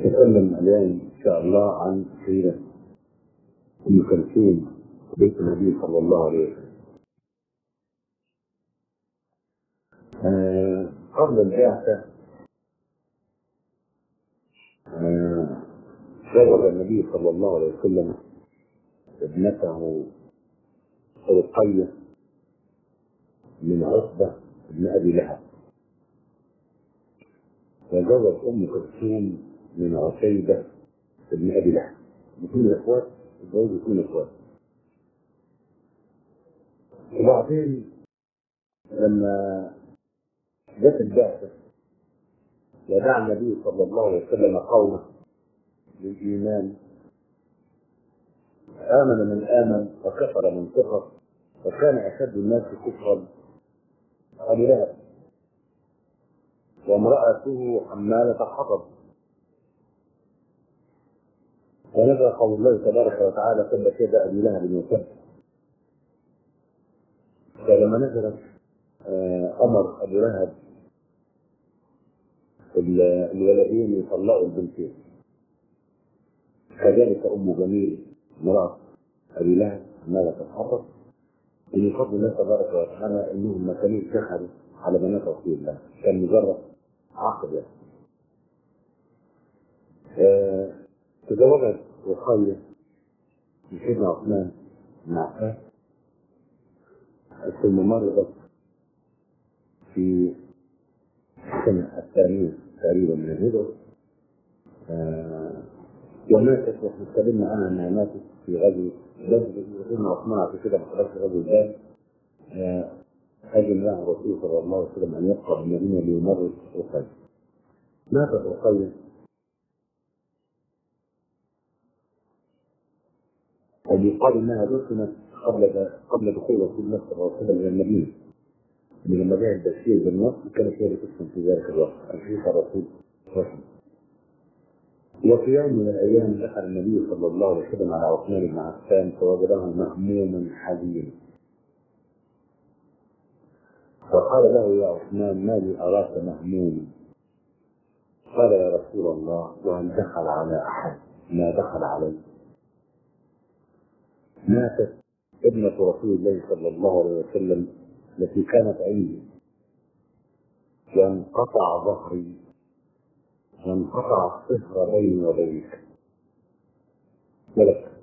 نتكلم اليوم ان شاء الله عن سيره ام كلثوم بيت النبي صلى الله عليه وسلم. آه، قبل البعثه آه، زوج النبي صلى الله عليه وسلم ابنته رقيه من عتبه بن ابي لهب وزوج ام كلثوم من عتيبه بن ابي لهب الاثنين اخوات اتجوزوا اثنين اخوات وبعدين لما جت البعثه ودعا النبي صلى الله عليه وسلم قومه للايمان امن من امن وكفر من كفر وكان اشد الناس كفرا ابي لهب وامرأته حمالة حطب ونزل قول الله تبارك وتعالى تبت يد أبي لهب وتب فلما نزلت آه، أمر أبو لهب ال- الولدين يطلقوا البنتين كذلك أم جميل امرأة أبي لهب حمالة الحطب من فضل الله تبارك وتعالى انهم ما كانوش سحروا على بنات رسول الله كان مجرد عقد يعني. آه، تزوجت رقية من سيدنا عثمان بن عفان ثم مرضت في السنة الثانية تقريبا من الهجرة آه، وماتت واحنا اتكلمنا عنها انها ماتت في غزوة بدر وسيدنا عثمان عشان كده ما خرجش غزوة بدر آه، أجل لها الرسول صلى الله عليه وسلم أن يبقى بالمدينة ليمرض رقية. ماتت رقية ويقال انها دفنت قبل قبل دخول رسول الله صلى الله عليه وسلم الى المدينه. من لما جاء البشير بالنصر كانت هي اللي تسكن في ذلك الوقت الحقيقه الرسول رسول. وفي يوم من الايام دخل النبي صلى الله عليه وسلم على عثمان بن عفان فوجده مهموما حزينا. فقال له يا عثمان ما لي اراك مهموما قال يا رسول الله وهل دخل على احد ما دخل علي ماتت ابنة رسول الله صلى الله عليه وسلم التي كانت عندي وانقطع ظهري وانقطع الصهر بيني وبينك ولك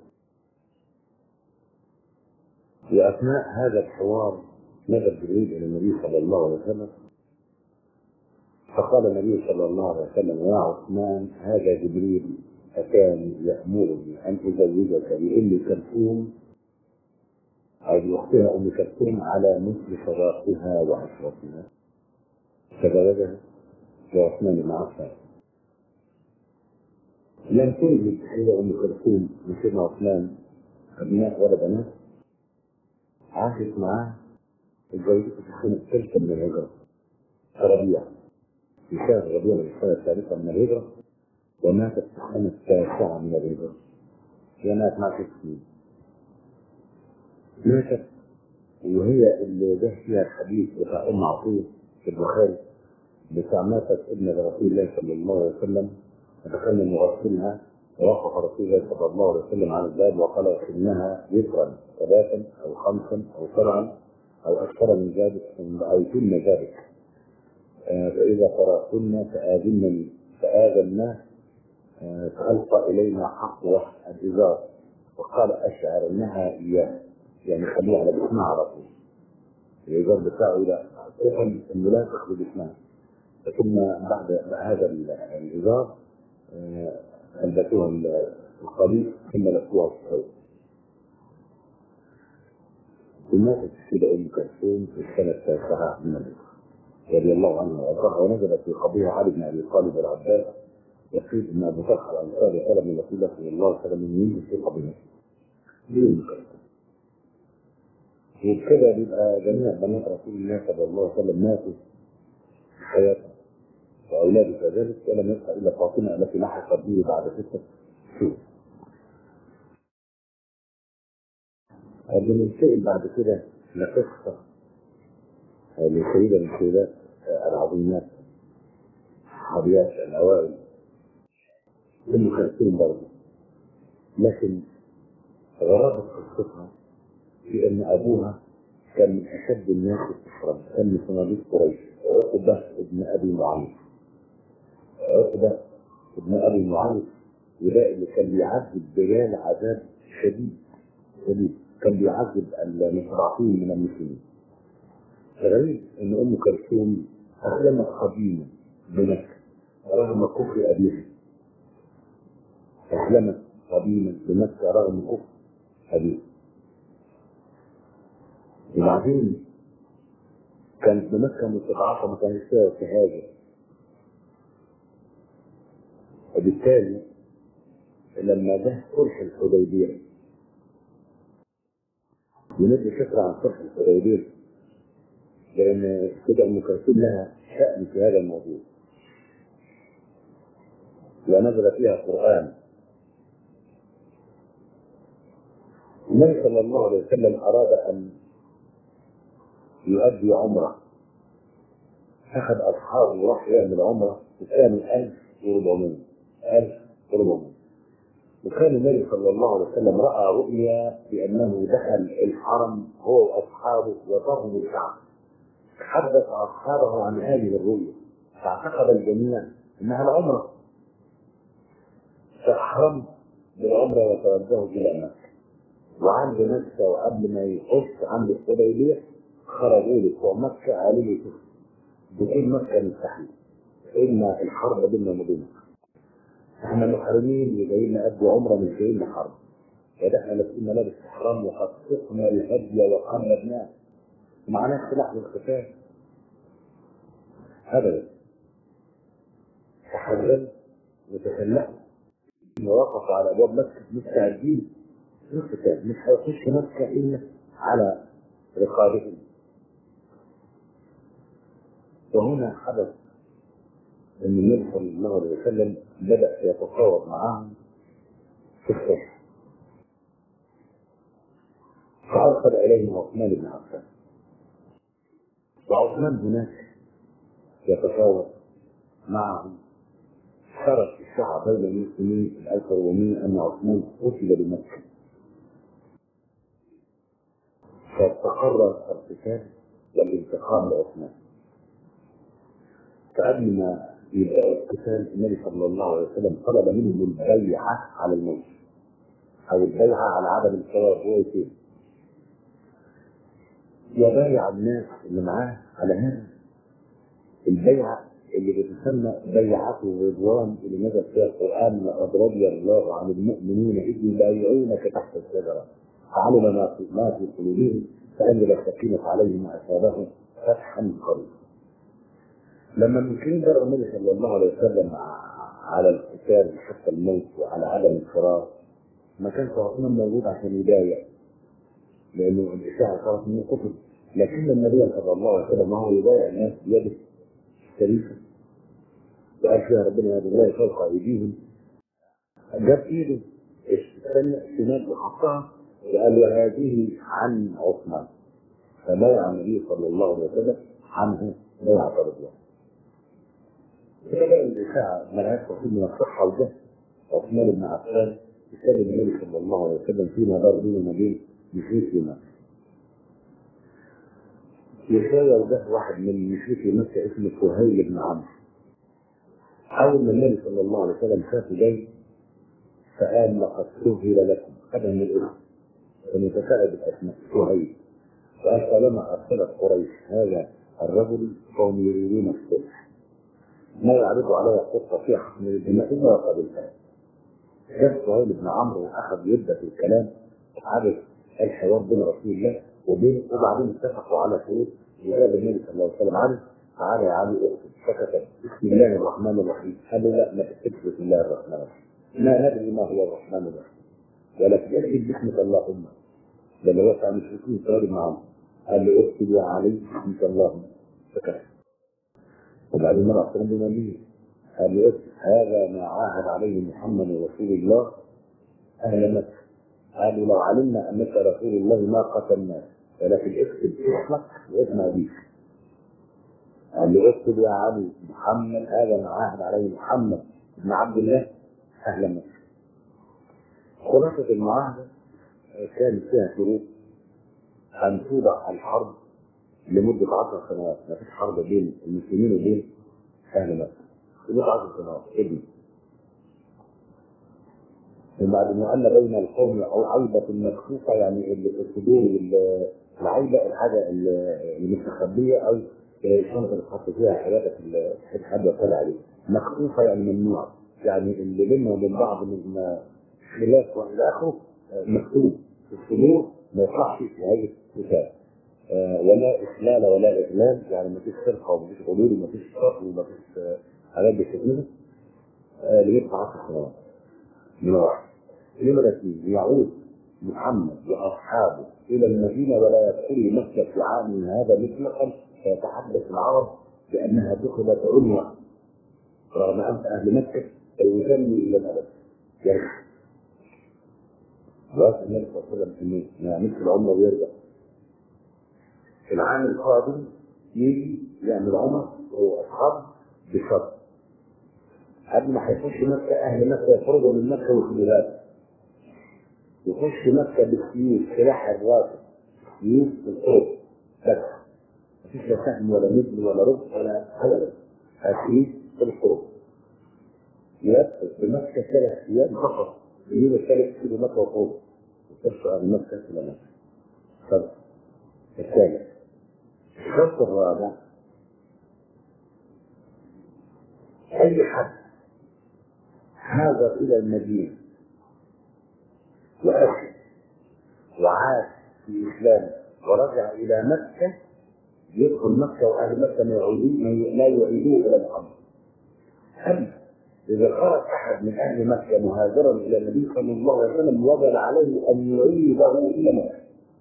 في اثناء هذا الحوار نزل جبريل الى النبي صلى الله عليه وسلم فقال النبي صلى الله عليه وسلم يا عثمان هذا جبريل اتاني يامرني ان ازوجك لام كلثوم او لاختها ام كلثوم على مثل صداقها وعشرتها تزوجها لعثمان بن عفان لم تنجب هي ام كلثوم من سيدنا عثمان ابناء ولا بنات عاشت معاه اتجوزت في السنه الثالثه من الهجره في ربيع في شهر ربيع من السنه الثالثه من الهجره وماتت في السنه التاسعه من الهجره هي ماتت مع ست سنين ماتت وهي اللي جه فيها الحديث بتاع ام عطيه في البخاري بتاع ماتت ابن رسول الله صلى الله عليه وسلم فدخلنا نغسلها ووقف رسول الله صلى الله عليه وسلم على الباب وقال انها وترا ثلاثا او خمسا او سبعا او اكثر من ذلك ثم رايتن ذلك آه، فاذا قراتن فاذن فاذنا آه، فالقى الينا حقوه الازار وقال اشعر انها اياه يعني خليه على جسمها على طول الازار بتاعه الى تفهم انه لا تخرج جسمها ثم بعد هذا الازار آه، البسوها القليل ثم لفوها الصوت وماتت السيدة أم كلثوم في السنة التاسعة من الهجرة رضي الله عنها وارضاها ونزلت في قضية علي بن أبي طالب العباس يقول أن أبو بكر الأنصاري طلب من رسول الله صلى الله عليه وسلم أن ينزل في قضيته ليه أم كلثوم وبكده بيبقى جميع بنات رسول الله صلى الله عليه وسلم ماتوا في حياته وأولاده كذلك ولم يبقى إلا فاطمة التي لحقت به بعد ستة شهور بننتقل بعد كده لقصة لسيدة من السيدات العظيمات صحابيات الأوائل ام كلثوم برضه لكن غرابه قصتها في ان ابوها كان من اشد الناس استشراقا كان من صناديق قريش عقبه ابن ابي معيط عقبه ابن ابي معيط وده اللي كان بيعذب بلال عذاب شديد شديد كان بيعذب المستضعفين من المسلمين غريب ان ام كلثوم اسلمت قديما بمكه رغم كفر ابيها اسلمت قديما بمكه رغم كفر ابيها وبعدين كانت بمكه مستضعفه ما كانش فيها شهاده وبالتالي لما جه صلح الحديبيه وندي فكره عن صلح الحديبيه لان كده ام كلثوم لها شأن في هذا الموضوع ونزل فيها قرآن النبي صلى الله عليه وسلم أراد أن يؤدي عمرة أخذ أصحابه وراح يعمل عمرة وكانوا 1400 1400 وكان النبي صلى الله عليه وسلم رأى رؤيا بأنه دخل الحرم هو وأصحابه وطهوا الكعبة حدث أصحابه عن هذه الرؤيا فاعتقد الجميع أنها العمرة فأحرم بالعمرة وتوجهوا إلى مكة وعند مكة وقبل ما يخش عند الحديبية خرجوا له بتوع مكة قالوا له شوف دخول مكة مستحيل إن الحرب بيننا وبينك احنا محرمين وجايين نأدي عمرة مش جايين لحرب فده احنا لابسين ملابس إحرام وخصصنا الهدي وقلدناه معناه السلاح والقتال ابدا تحرروا وتسلحوا ووقفوا على ابواب مكه مستعدين للقتال مش هيخش مكه الا على رقابهم وهنا حدث ان النبي صلى الله عليه وسلم بدا يتفاوض معهم في الصلح فارسل اليهم عثمان بن عفان وعثمان هناك يتفاوض معهم خرج الشعب بين المسلمين ال 1400 ان عثمان قتل بمكه فاستقر القتال والانتقام لعثمان فقبل ما يبداوا القتال النبي صلى الله عليه وسلم طلب منهم البيعه على الموت او البيعه على عدم الثواب هو يتم يبايع الناس اللي معاه على هذا البيعة اللي بتسمى بيعة الرضوان اللي نزل فيها القرآن لقد رضي الله عن المؤمنين إذ يبايعونك تحت الشجرة فعلم ما في ما في قلوبهم فأنزل السكينة عليهم وأثابهم فتحا قريبا. لما المسلمين جروا النبي صلى الله عليه وسلم على القتال حتى الموت وعلى عدم الفرار ما كانش عثمان موجود عشان يبايع لانه الاشاعه صارت منه كفر لكن النبي صلى الله عليه وسلم وهو يبايع الناس بيده الشريفه وقال فيها ربنا يد الله فوق ايديهم جاب ايده الثانيه الشمال وحطها وقال وهذه عن عثمان فبايع النبي صلى الله عليه وسلم عنه بيعة رضوان فبدأ الإشاعة ملهاش وصول من الصحة والجهل عثمان بن عفان يسلم النبي صلى الله عليه وسلم فيما دار بينه وبين مشركي مكة. يساوي ده واحد من مشركي مكة اسمه سهيل بن عمرو. أول ما النبي صلى الله عليه وسلم شافه جاي فقال لقد سهل لكم هذا من الاسم فمتفائل بالأسماء سهيل فقال طالما أرسلت قريش هذا الرجل فهم يريدون الصلح ما يعرض علي قصة فيها حكم الدماء إلا وقبلتها جاء سهيل بن عمرو وأخذ يبدأ في الكلام عرف الحوار بين رسول الله وبين وبعدين اتفقوا على شروط وجاب النبي صلى الله عليه وسلم عارف تعالى يا علي اكتب فكتب بسم الله الرحمن الرحيم قال له لا ما تكتبش بسم الله الرحمن الرحيم ما ندري ما هو الرحمن الرحيم ولكن اكتب باسمك اللهم لما وقع المشركين صار معهم قال له اكتب يا علي باسمك اللهم فكتب وبعدين مرة أخرى بمليه قال له اكتب هذا ما عاهد عليه محمد رسول الله أهل مكة قالوا لو علمنا انك رسول الله ما قتلناك ولكن اكتب اسمك واسم ابيك قال له اكتب يا علي محمد هذا ما عاهد عليه محمد بن عبد الله أهل مكة خلاصة المعاهدة كان فيها شروط أن توضع الحرب لمدة عشر سنوات ما فيش حرب بين المسلمين وبين أهل مكة لمدة عشر سنوات ابن وبعد ما أن بين القوم أو عيبة مكشوفة يعني اللي في الصدور وال- العيبة الحاجة اللي اللي مستخبية أو الشنطة اللي تحط فيها حاجاتك اللي حد وصل عليه مكشوفة يعني ممنوع يعني اللي بيننا وبين بعض من خلاف والى اخره آه، مكتوب في الصدور ما يطلعش في هذه الكتاب آه، ولا اخلال ولا اغلال يعني ما فيش فرقه وما فيش غلول وما فيش قتل وما فيش آه، حاجات بتتنزل آه، لمده 10 سنوات من واحد نمرة اثنين يعود محمد واصحابه الى المدينه ولا يدخل مكه في عام هذا مطلقا فيتحدث العرب بانها دخلت عنوه رغم ان اهل مكه يسمي الى الابد يرجع خلاص النبي صلى الله عليه وسلم انه ما يعملش العمره ويرجع في العام القادم يجي يعمل عمره هو اصحاب بشرط قبل ما هيخش مكه اهل مكه يخرجوا من مكه ويخرجوا يخش مكه بالسيوف سلاح الراكب سيوف الخوف بس مفيش لا سهم ولا مثل ولا ربع ولا حاجه السيوف في الخوف يدخل في مكه ثلاث ايام فقط اليوم الثالث في مكه وخوف وترفع أهل مكه الى مكه طب الثالث الشرط الرابع اي حد هاجر الى المدينه وأسلم وعاش في إسلامه ورجع إلى مكة يدخل مكة وأهل مكة ما يعودون لا يعيدوه إلى محمد. أما إذا خرج أحد من أهل مكة مهاجرا إلى النبي صلى الله عليه وسلم وجب عليه أن يعيده إلى مكة.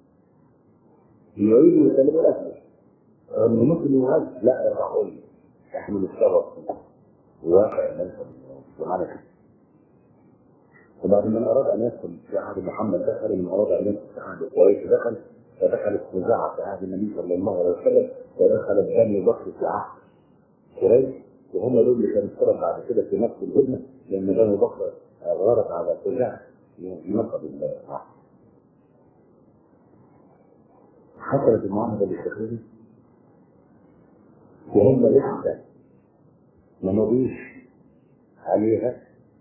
يعيده إلى النبي الأسود. أنه ممكن يهاجر لا يرجعوا لي. يحمل الشرف واقع النبي صلى الله عليه وسلم ومعنى كده. وبعد من اراد ان يدخل في عهد محمد دخل من اراد ان يدخل في عهد قريش دخل فدخلت خزاعه في عهد النبي صلى الله عليه وسلم ودخلت بني بكر في عهد قريش وهم دول اللي كانوا السبب بعد كده في نفس الهدنه لان بني بكر غارت على خزاعه نقض العهد. حصلت المعاهده بالتخريج وهم لسه ما مضيش عليها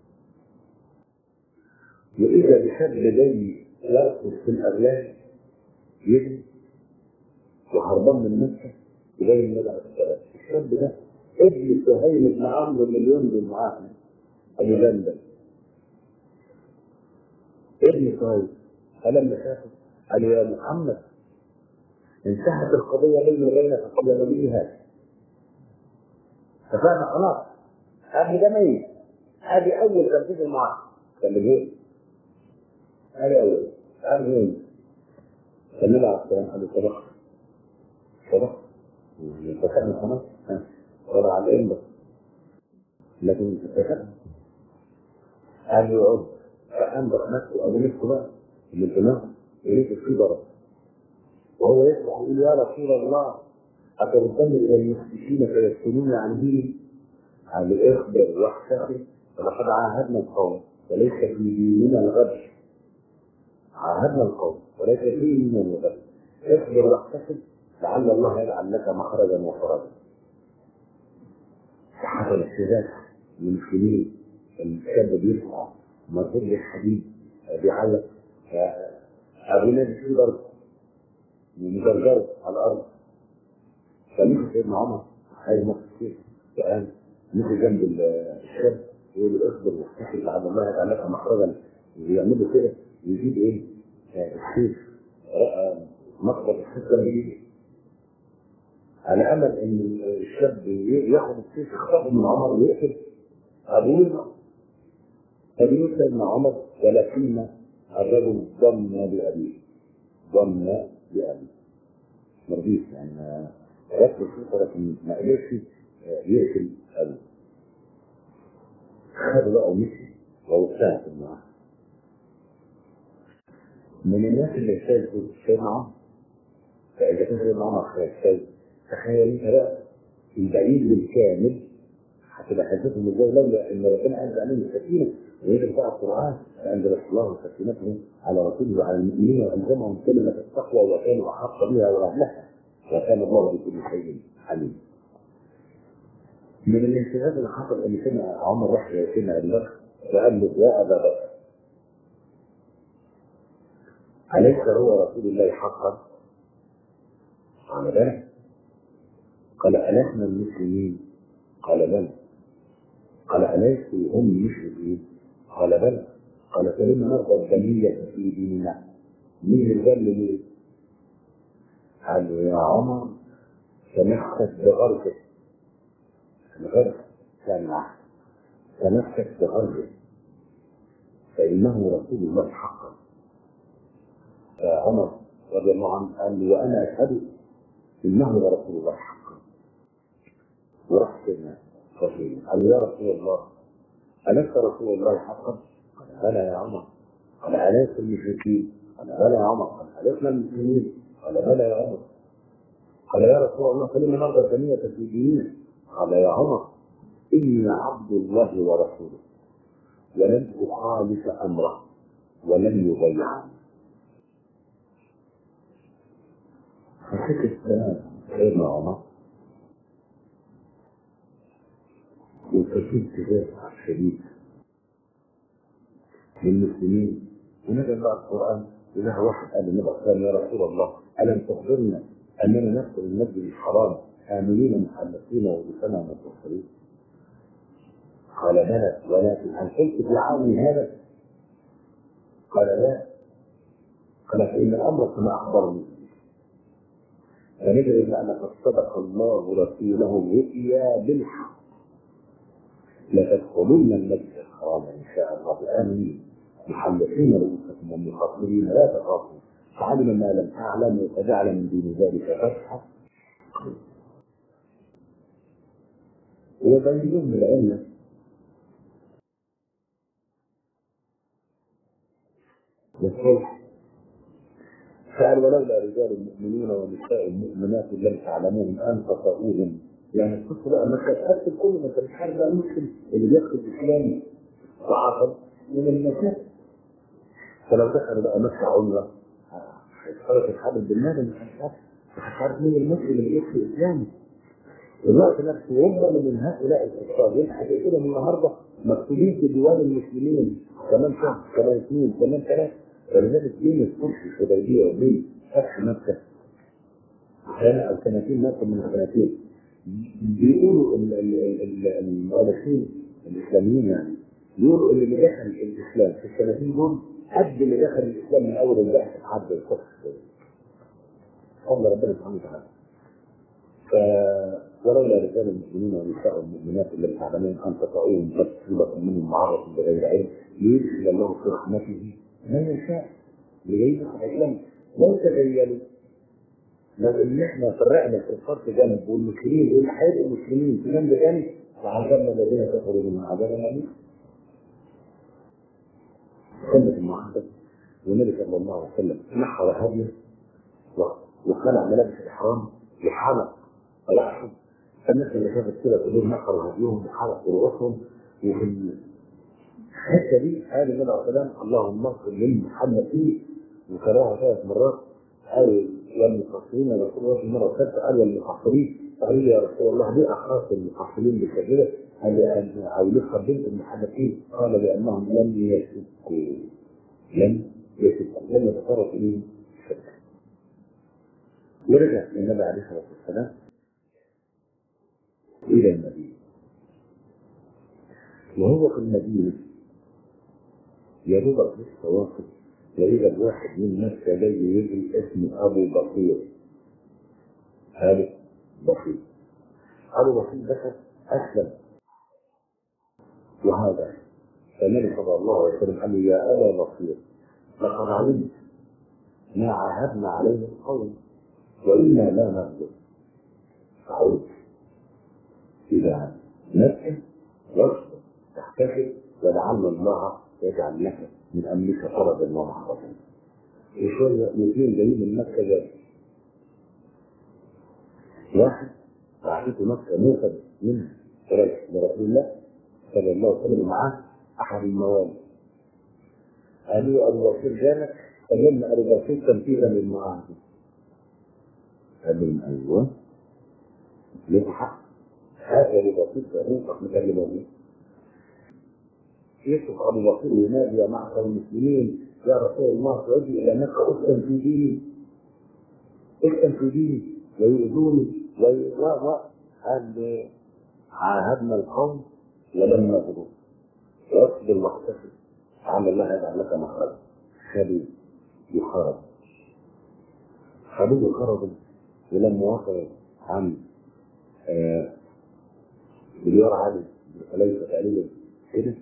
وإذا بشاب جاي يرقص في الأغلال يجري وهربان من مكة وجاي النبي عليه السلام الشاب ده ابن سهيل بن عمرو مليون دول معاه أبو جندل ابن سهيل فلما شافه قال يا محمد انتهت القضية بيني وبينك قبل نبيها ففاهم خلاص هذه ده ميت هذه أول تنفيذ المعاهدة كان جه هذه أول هذه مين؟ فالنبي عليه السلام قال له صدق صدق اتفقنا خلاص ولا على الإنبا لكن اتفقنا قال له يقعد فأنبخ نفسه أبو نفسه بقى من الإمام يريد في ضرب وهو يسمع يقول يا رسول الله أتردني إلى المشركين فيفتنون عن ديني قال اخبر واحتفل ولقد عاهدنا القوم وليس في ديننا الغدر عاهدنا القوم وليس في ديننا الغدر اصبر واحتسب لعل الله يجعل لك مخرجا وفرجا حصل اهتزاز للمسلمين الشاب بيسمع مربوط بالحديد بيعلق ابو نادي في ضرب ومجرجره على الارض فمشي سيدنا عمر هاي مصر كتير الان مشي جنب الشاب يقول له اصبر واحتسب لعل الله يجعل لك مخرجا ويعملوا كده يجيب ايه؟ السيف مقبض السيف كان بيجي على امل ان الشاب ياخد السيف يخطفه من عمر ويقتل ابوه ابوه سيدنا عمر ولكن الرجل ضم بابيه ضم بابيه مرضيش يعني ركز السيف لكن ما قدرش يقتل ابوه خد بقى ومشي ووسعت معاه من الناس اللي اجتازوا سيدنا عمر فاذا كان سيدنا عمر اجتاز تخيل انت بقى البعيد بالكامل هتبقى حسيتهم ازاي لولا ان ربنا انزل عليهم السكينه ويجب بتاع القران فانزل الله سكينته على رسوله وعلى المؤمنين والزمهم كلمه التقوى وكانوا احق بها واهلها وكان الله بكل شيء عليم. من الانتهاز اللي حصل ان سمع عمر راح سمع ابي بكر فقال له يا ابا بكر أليس هو رسول الله حقا؟ قال بلى قال ألسنا المسلمين؟ قال بلى قال أليسوا هم المشركين؟ قال بلى قال فلما نرضى الدنية في ديننا مين اللي قال لي قال له يا عمر تمسك بغرفك الغرف سمع تمسك بغرفك فإنه رسول الله حقا عمر رضي الله عنه قال لي وأنا أشهد إنه لرسول الله حقا وراح سيدنا رسول قال له يا رسول الله ألست رسول الله حقا؟ قال بلى يا عمر قال أليس المشركين؟ قال بلى يا عمر قال ألسنا المسلمين؟ قال بلى يا عمر قال يا رسول الله فلما نرضى ثانية في ديننا؟ قال يا عمر إني عبد الله ورسوله ولن أخالف أمره ولن يضيعني فسكت سيدنا عمر وكتبت دافع شديد للمسلمين ونزل بقى القرآن إله واحد قال للنبي صلى يا رسول الله ألم تخبرنا أننا ندخل المسجد الحرام آمنين محلقين ولسنا متوصلين قال بلى ولكن هل قلت في عامي هذا؟ قال لا قال فإن الأمر كما أخبرني فندرك أن قد صدق الله رسوله الرؤيا بالحق لتدخلن المسجد الحرام إن شاء الله آمنين محلقين رؤوسكم ومخاطرين لا تخافوا فعلم ما لم تعلموا فجعل من دون ذلك فتحا وبين من العلم والصلح قال ولولا رجال المؤمنين ونساء المؤمنات لم تعلموهم ان تطؤوهم يعني القصه بقى ما تتاكد كل ما انت مش عارف بقى المسلم اللي بياخد الاسلام وعصب من المساجد فلو دخلوا بقى مكه عمره هيتحرك الحرب بالنادي مش عارف مش عارف مين المسلم اللي بيدخل اسلامي الوقت نفسه يضمن من هؤلاء الكفار يلحق كده من النهارده مكتوبين في ديوان المسلمين كمان شهر كمان اثنين كمان ثلاثه فلذلك بين الصلح الحديبيه وبين فتح مكه سنه او سنتين مكه من السنتين بيقولوا المؤلفين الاسلاميين يعني بيقولوا اللي دخل الاسلام في السنتين دول قد اللي دخل الاسلام من اول البحث لحد الفتح الله ربنا سبحانه وتعالى ولولا رجال المؤمنين ونساء المؤمنات الذين تعلمون ان تطعوهم قد تصيبكم منهم معرة بغير علم ليدخل الله في رحمته من يشاء ليجد الاسلام لو تخيلوا لو ان احنا فرقنا الكفار في جنب والمسلمين واللي هيبقوا مسلمين في جنب ثاني وعذبنا الذين كفروا من عذابا اليم سنة المعهدة والنبي صلى الله عليه وسلم نحر هديه وخلع ملابس الاحرام وحلق رأسهم فالناس اللي شافت كده كلهم نحروا هديهم وحلقوا رؤوسهم وفي الحته دي قال النبي عليه السلام اللهم اغفر للمحمد فيه وكررها ثلاث مرات قال والمقصرين يا رسول الله في المره الثالثه قال والمقصرين قال يا رسول الله ليه اخاف المقصرين بالكبيره؟ قال لان او ليه خبرت المحدثين؟ قال لانهم لم يسكوا لم يسكوا لم يتطرق اليهم شك ورجع النبي عليه الصلاه والسلام إلى المدينة وهو في المدينة يدوبك لسه واقف يوجد واحد من مكة جاي يجري اسمه أبو بصير أبو بصير أبو بصير ده أسلم وهذا فالنبي صلى الله عليه وسلم قال له يا أبا بصير لقد علمت ما عاهدنا عليه القوم وإنا لا نغدر فعود إذا نفسك واصبر تحتفل ولعل الله يجعل لك من أمرك فرجا ومحرجا. وشوية اثنين جايين من مكة جاي. واحد راحته مكة موفد منها قريش لرسول الله صلى الله عليه وسلم معاه احد الموالي قالوا له ابو بكر جانك فلما ابو بكر تنفيذا للمعاهده قال لهم ايوه ليه حق هذا ابو بكر فروقك مكلمه يصف ابو بكر ينادي يا معشر المسلمين يا رسول الله تعدي الى مكه اختم في ديني اختم في ديني ويؤذوني و و قال عاهدنا القوم ولم نغدو واصبر واحتسب لعل الله يجعل لك مخرجا خدوا يخرج خدوه خرجوا ولما وصلوا عن آه مليار علي ليس تقريبا كده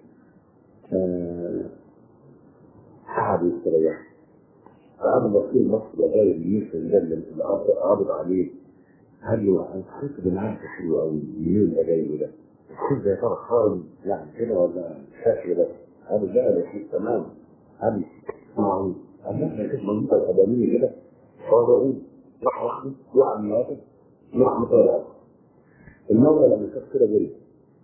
قعدوا يستريحوا فقعدوا بصير مصر لغايه الميسر ده اللي قابض عليه قال له انا حسيت بالعكس حلو قوي منين اللي جاي ده؟ الخبز يا ترى خارج يعني كده ولا شكل بس؟ قال له لا ده شيء تمام قال معقول قال لا ده كده منطقه قدميه كده فاضعوا راح واحد وقع من الواقف راح مطالع المولى لما شاف كده جري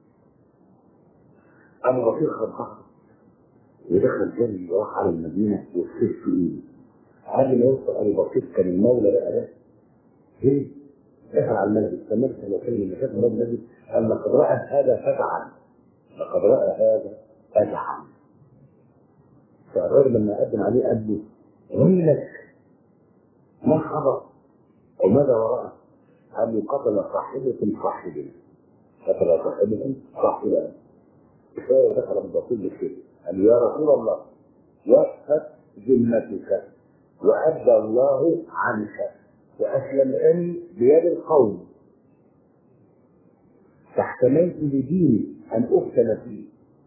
أبو بكر خد ظهره ودخل جري وراح على المدينة والسيف في إيده قبل ما يوصل أبو بكر كان المولى بقى ده جري دخل على المسجد فالنبي صلى الله عليه وسلم لما شاف النبي قال لقد رأى هذا فزعا لقد رأى هذا فزعا فالراجل لما قدم عليه قال له ويلك ما حضر وماذا وراءه؟ قال له قتل صاحبكم صاحبنا قتل صاحبكم صاحبنا كفايه دخل ابو بكر بالكذب قال يا رسول الله وفت ذمتك وأدى الله عنك وأسلم أن بيد القوم فاحتملت لديني أن أفتن فيه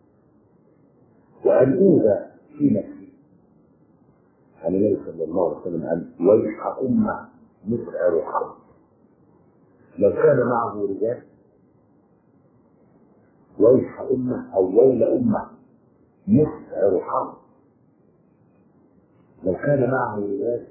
وأن أوذى في نفسي قال النبي صلى الله عليه وسلم قال ويح أمة مسعر حرب لو كان معه رجال ويح أمة أو ويل أمة مسعر حرب لو كان معه رجال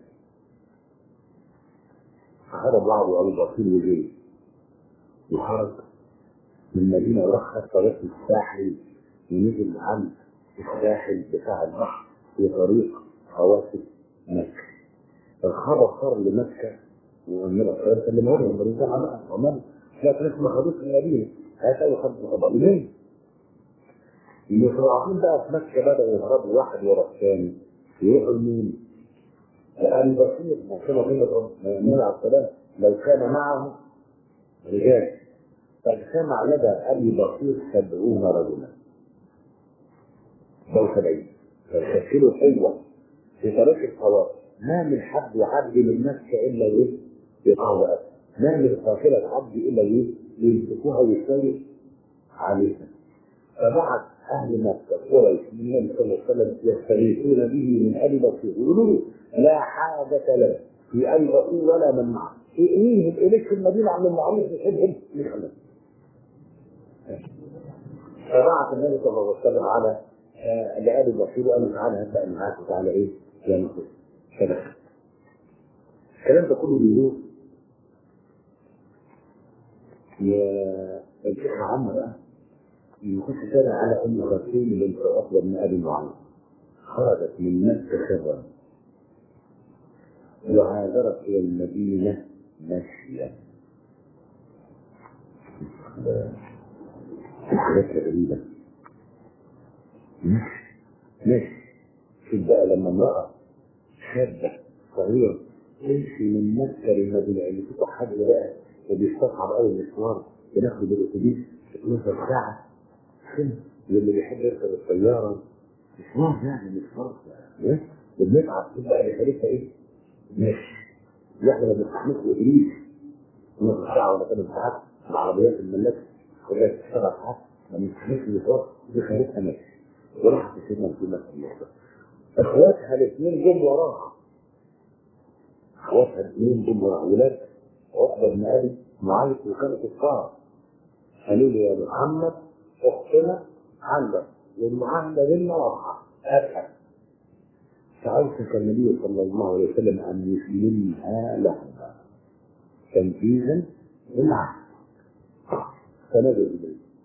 فهذا بعض أبو بكر وجيه وخرج من المدينة وراح خد طريق الساحل ونزل عند الساحل بتاع البحر في طريق حواسب مكة الخبر صار لمكة والنبي صلى الله عليه وسلم هو المريض على ومن لا ناس ما خدوش المدينة هات أي خد خبر ليه؟ المتواضعين بقى في مكة بدأوا يهربوا واحد ورا الثاني يروحوا لمين؟ لأبي بصير كما قيل النبي عليه السلام لو كان معه رجال فاجتمع لدى أبي بصير سبعون رجلا بل سبعين فشكلوا حلوة في طريق الصلاة ما من حد يعدي من مكة إلا إيه؟ يقوى ما من قافلة تعدي إلا إيه؟ يمسكوها ويسير عليها فبعد أهل مكة قريش من النبي صلى الله عليه وسلم يستغيثون به من أبي بصير يقولوا له لا حاجة له في أي بصير ولا من معه إيه إليك في المدينة عن المعروف يحبهم يخلص فبعث النبي صلى الله عليه وسلم على لأبي بصير وقال له تعالى هبدأ معاك وتعالى إيه؟ يا نصر فدخل الكلام ده كله بيدور يا الشيخ عمرو بقى يخش سنة على أم غسيل بنت عقبة بن أبي معاذ خرجت من مكة سرا وهاجرت إلى المدينة ماشية حاجات غريبة ماشي ماشي شوف بقى لما امرأة شابة صغيرة تمشي من مكة للمدينة اللي فيه حد بقى وبيستصعب قوي المشوار بناخد الأتوبيس 12 ساعة فين اللي بيحب يركب الطيارة مشوار يعني مشوار ايه وبنتعب تبقى اللي خليفها ايه؟ ماشي احنا ما بنستحملش ابليس نص ساعة ولا ثمان ساعات العربيات الملاكة كلها تشتغل ساعات ما بنستحملش المشوار دي خليفها ماشي وراحت سيدنا محمد صلى الله عليه وسلم اخواتها الاثنين جم وراها اخواتها الاثنين جم وراها ولاد عقبة بن ابي معاذ وكانوا كفار قالوا له يا محمد اختنا عندك والمعاهدة بيننا واضحة أبحث فأوصف النبي صلى الله عليه وسلم أن يسلمها لهما تنفيذا للعهد فنزل إليه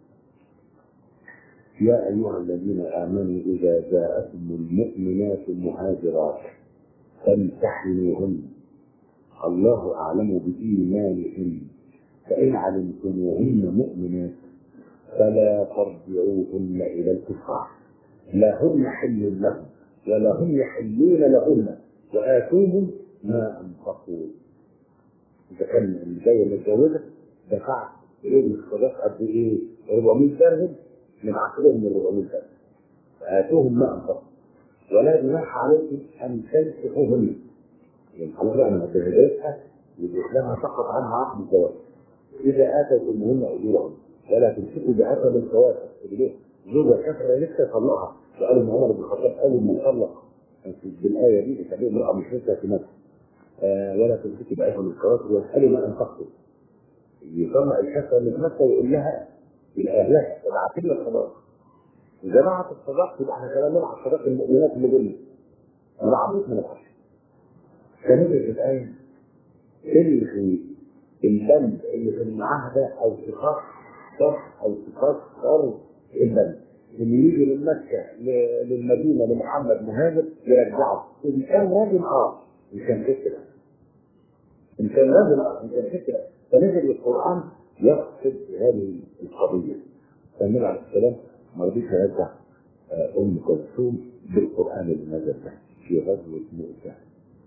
يا أيها الذين آمنوا إذا جاءكم المؤمنات مهاجرات فامتحنوهن الله أعلم بإيمانهن فإن علمتموهن مؤمنات فلا ترجعوهن إلى الكفار لا هن حل لهم ولا هم يحلون لهن وآتوهم ما أنفقوا إذا كان اللي جاي متجوزة دفعت إيه الصداق قد إيه 400 درهم من عقلهم من 400 درهم فآتوهم ما أنفقوا ولا جناح عليكم أن تنكحوهن يعني خلاص أنا بهديتها والإسلام سقط عنها عقد الزواج إذا آتيتموهن أجورهن ولا تمسكوا بعقد الكوافر زوجة كفر لسه طلقها سأل ابن عمر بن الخطاب أول ما طلق بالآية دي تخليه امرأة مشركة في نفسه آه ولا تمسكي بعقد الكوافر واسألي ما أنفقتم يطلع الحفرة اللي في نفسه ويقول لها لأهلها ابعتي لنا الصداق إذا بعت الصداق يبقى احنا كمان نبعت صداق المؤمنات اللي قلنا أنا عبيط من الحشر فنزلت الآية تلغي البند اللي في المعاهدة أو صفات صح أو صفات قرض البند اللي يجي من مكة ل- للمدينة لمحمد مهاجر يرجعه إن كان راجل اه إن كان كده إن كان راجل اه إن كان كده فنزل القرآن يقصد هذه القضية فالنبي عليه السلام ما رضيش يرجع آه، أم كلثوم بالقرآن اللي نزل ده في غزوة مؤتة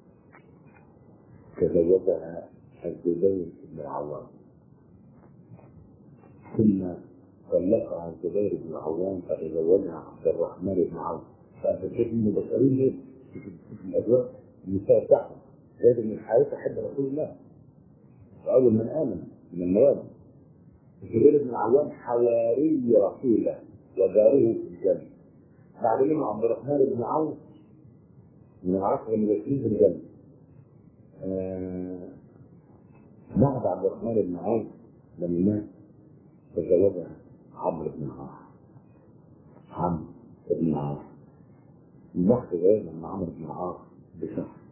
تزوجها الزبير بن العوام ثم طلقها الزبير بن العوام فتزوجها عبد الرحمن بن عوف فأنت شايف إن البشرين ليه؟ في في الأزواج النساء بتاعهم زاد من الحارثة حب رسول الله وأول من آمن من المواد الزبير بن العوام حواري رسول الله وجاره في الجنة بعد منه عبد الرحمن بن عوف من العشرة المبشرين في الجنة آه، بعد عبد الرحمن بن عوف لما مات تزوجها عمرو بن عاص عمرو بن عاص الوقت ده لما عمرو بن عاص بشهر